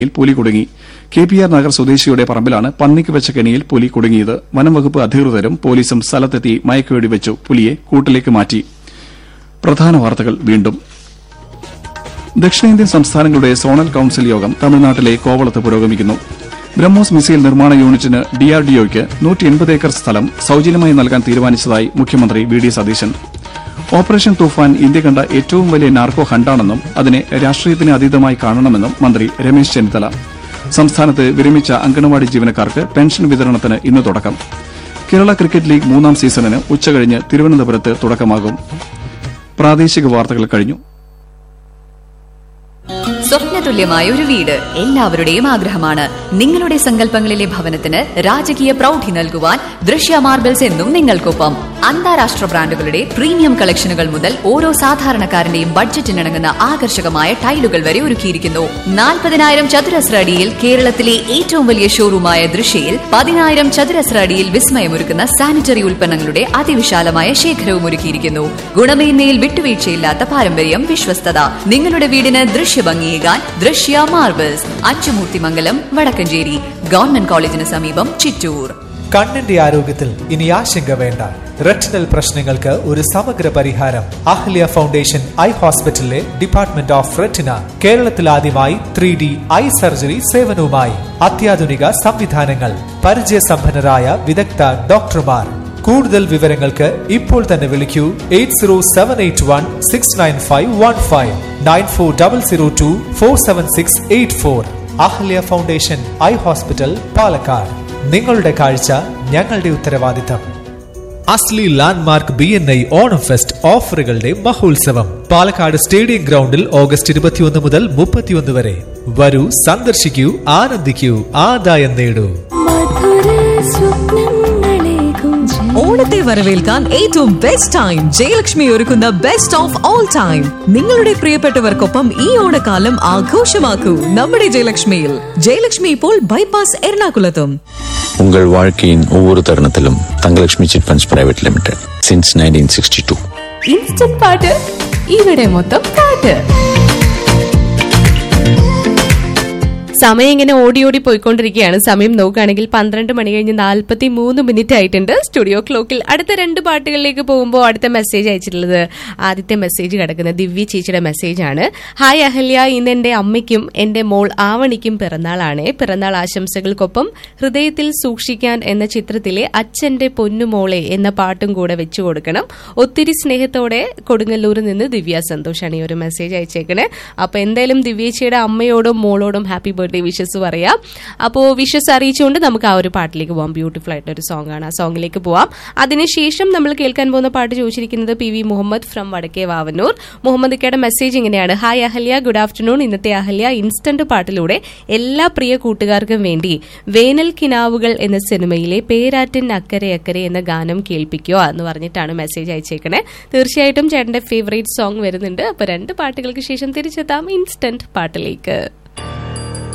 പുലി കുടുങ്ങി K P R Nagar സ്വദേശിയുടെ പറമ്പിലാണ് പന്നിക്ക് വെച്ച കെണിയിൽ പുലി കുടുങ്ങിയത് വനം വകുപ്പ് അധികൃതരും പോലീസും സ്ഥലത്തെത്തി മയക്കുവെടി വെച്ചു പുലിയെ കൂട്ടിലേക്ക് മാറ്റി പ്രധാന വാർത്തകൾ വീണ്ടും ദക്ഷിണേന്ത്യൻ സംസ്ഥാനങ്ങളുടെ സോണൽ കൌൺസിൽ യോഗം തമിഴ്നാട്ടിലെ കോവളത്ത് പുരോഗമിക്കുന്നു ബ്രഹ്മോസ് മിസൈൽ നിർമ്മാണ യൂണിറ്റിന് ഡിആർഡിഒയ്ക്ക് നൂറ്റി എൺപത് ഏക്കർ സ്ഥലം സൌജന്യമായി നൽകാൻ തീരുമാനിച്ചതായി മുഖ്യമന്ത്രി V D Satheesan operation Toofan India കണ്ട ഏറ്റവും വലിയ നാർക്കോ ഹണ്ടാണെന്നും അതിനെ രാഷ്ട്രീയത്തിന് അതീതമായി കാണണമെന്നും മന്ത്രി രമേശ് ചെന്നിത്തല സംസ്ഥാനത്ത് വിരമിച്ച അങ്കണവാടി ജീവനക്കാർക്ക് പെൻഷൻ വിതരണത്തിന് ഇന്ന് തുടക്കം കേരള ക്രിക്കറ്റ് ലീഗ് മൂന്നാം സീസണിന് ഉച്ചകഴിഞ്ഞ് തിരുവനന്തപുരത്ത് തുടക്കമാകും പ്രാദേശിക വാർത്തകൾ കഴിഞ്ഞു സ്വപ്നതുല്യമായ ഒരു വീട് എല്ലാവരുടെയും ആഗ്രഹമാണ് നിങ്ങളുടെ സങ്കല്പങ്ങളിലെ ഭവനത്തിന് രാജകീയ പ്രൗഢി നൽകുവാൻ ദൃശ്യ മാർബിൾസ് എന്നും നിങ്ങൾക്കൊപ്പം അന്താരാഷ്ട്ര ബ്രാൻഡുകളുടെ പ്രീമിയം കളക്ഷനുകൾ മുതൽ ഓരോ സാധാരണക്കാരന്റെയും ബഡ്ജറ്റിനിണങ്ങുന്ന ആകർഷകമായ ടൈലുകൾ വരെ ഒരുക്കിയിരിക്കുന്നു നാൽപ്പതിനായിരം ചതുരശ്ര അടിയിൽ കേരളത്തിലെ ഏറ്റവും വലിയ ഷോറൂമായ ദൃശ്യയിൽ പതിനായിരം ചതുരശ്ര അടിയിൽ വിസ്മയമൊരുക്കുന്ന സാനിറ്ററി ഉൽപ്പന്നങ്ങളുടെ അതിവിശാലമായ ശേഖരവും ഒരുക്കിയിരിക്കുന്നു ഗുണമേന്മയിൽ വിട്ടുവീഴ്ചയില്ലാത്ത പാരമ്പര്യം വിശ്വസ്തത നിങ്ങളുടെ വീടിന് ദൃശ്യഭംഗിയേകാൻ ദൃശ്യ മാർബിൾസ് അച്ചുമൂർത്തിമംഗലം വടക്കഞ്ചേരി ഗവൺമെന്റ് കോളേജിന് സമീപം ചിറ്റൂർ കണ്ണിന്റെ ആരോഗ്യത്തിൽ ഇനി ആശങ്ക വേണ്ട റെറ്റിനൽ പ്രശ്നങ്ങൾക്ക് ഒരു സമഗ്ര പരിഹാരം അഹ്ല്യ ഫൗണ്ടേഷൻ ഐ ഹോസ്പിറ്റലിലെ ഡിപ്പാർട്ട്മെന്റ് ഓഫ് റെറ്റിന കേരളത്തിൽ ആദ്യമായി ത്രീ ഡി ഐ സർജറി സേവനവുമായി അത്യാധുനിക സംവിധാനങ്ങൾ പരിചയസമ്പന്നരായ വിദഗ്ധ ഡോക്ടർമാർ കൂടുതൽ വിവരങ്ങൾക്ക് ഇപ്പോൾ തന്നെ വിളിക്കൂ eight zero seven eight one six nine five one five nine four double zero two four seven six eight four Ahalya foundation eye hospital Palakkad നിങ്ങളുടെ കാഴ്ച ഞങ്ങളുടെ ഉത്തരവാദിത്തം അസ്ലി landmark B N I Onam fest ഓഫറുകളുടെ മഹോത്സവം പാലക്കാട് സ്റ്റേഡിയം ഗ്രൗണ്ടിൽ ഓഗസ്റ്റ് ഇരുപത്തിയൊന്ന് മുതൽ മുപ്പത്തിയൊന്ന് വരെ വരൂ സന്ദർശിക്കൂ ആനന്ദിക്കൂ ആദായം നേടൂ ഓണത്തെ വരവേൽക്കാൻ ഏറ്റവും ബെസ്റ്റ് ടൈം ജയലക്ഷ്മി ഒരുക്കുന്ന ബെസ്റ്റ് ഓഫ് ഓൾ ടൈം നിങ്ങളുടെ പ്രിയപ്പെട്ടവർക്കൊപ്പം ഈ ഓണക്കാലം ആഘോഷമാക്കൂ നമ്മുടെ ജയലക്ഷ്മിയിൽ ജയലക്ഷ്മി ഇപ്പോൾ ബൈപ്പാസ് എറണാകുളത്തും உங்கள் வாழ்க்கையின் ஒவ்வொரு தருணத்திலும் Thangalakshmi chit funds private limited since nineteen sixty two instant പാട്ട് ഇവിടെ മൊത്തം പാട്ട് സമയം ഇങ്ങനെ ഓടി ഓടി പോയിക്കൊണ്ടിരിക്കുകയാണ് സമയം നോക്കുകയാണെങ്കിൽ പന്ത്രണ്ട് മണി കഴിഞ്ഞ് നാൽപ്പത്തി മൂന്ന് മിനിറ്റ് ആയിട്ടുണ്ട് സ്റ്റുഡിയോ ക്ലോക്കിൽ അടുത്ത രണ്ട് പാട്ടുകളിലേക്ക് പോകുമ്പോൾ അടുത്ത മെസ്സേജ് അയച്ചിട്ടുള്ളത് ആദ്യത്തെ മെസ്സേജ് കിടക്കുന്ന ദിവ്യ ചേച്ചിയുടെ മെസ്സേജ് ആണ് ഹായ് അഹല്യ ഇന്ന് എന്റെ അമ്മയ്ക്കും എന്റെ മോൾ ആവണിക്കും പിറന്നാളാണ് പിറന്നാൾ ആശംസകൾക്കൊപ്പം ഹൃദയത്തിൽ സൂക്ഷിക്കാൻ എന്ന ചിത്രത്തിലെ അച്ഛന്റെ പൊന്നുമോളെ എന്ന പാട്ടും കൂടെ വെച്ചു കൊടുക്കണം ഒത്തിരി സ്നേഹത്തോടെ കൊടുങ്ങല്ലൂരിൽ നിന്ന് ദിവ്യ സന്തോഷാണ് ഈ ഒരു മെസ്സേജ് അയച്ചേക്കണേ അപ്പൊ എന്തായാലും ദിവ്യേച്ചിയുടെ അമ്മയോടും മോളോടും ഹാപ്പി ബർത്ത്ഡേ വിഷസ് പറയാം അപ്പോൾ വിഷസ് അറിയിച്ചുകൊണ്ട് നമുക്ക് ആ ഒരു പാട്ടിലേക്ക് പോവാം ബ്യൂട്ടിഫുൾ ആയിട്ട് ഒരു സോങ് ആണ് ആ സോങ്ങിലേക്ക് പോവാം അതിനുശേഷം നമ്മൾ കേൾക്കാൻ പോകുന്ന പാട്ട് ചോദിച്ചിരിക്കുന്നത് P V Muhammad from Vadakke Vavanoor Muhammad ഇക്കയുടെ മെസ്സേജ് ഇങ്ങനെയാണ് ഹായ് അഹല്യ ഗുഡ് ആഫ്റ്റർനൂൺ ഇന്നത്തെ അഹല്യ ഇൻസ്റ്റന്റ് പാട്ടിലൂടെ എല്ലാ പ്രിയ കൂട്ടുകാർക്കും വേണ്ടി വേനൽ കിനാവുകൾ എന്ന സിനിമയിലെ പേരാറ്റിൻ അക്കരെ അക്കരെ എന്ന ഗാനം കേൾപ്പിക്കുക എന്ന് പറഞ്ഞിട്ടാണ് മെസ്സേജ് അയച്ചേക്കണേ തീർച്ചയായിട്ടും ചേട്ടന്റെ ഫേവറേറ്റ് സോങ് വരുന്നുണ്ട് അപ്പൊ രണ്ട് പാട്ടുകൾക്ക് ശേഷം തിരിച്ചെത്താം ഇൻസ്റ്റന്റ് പാട്ടിലേക്ക്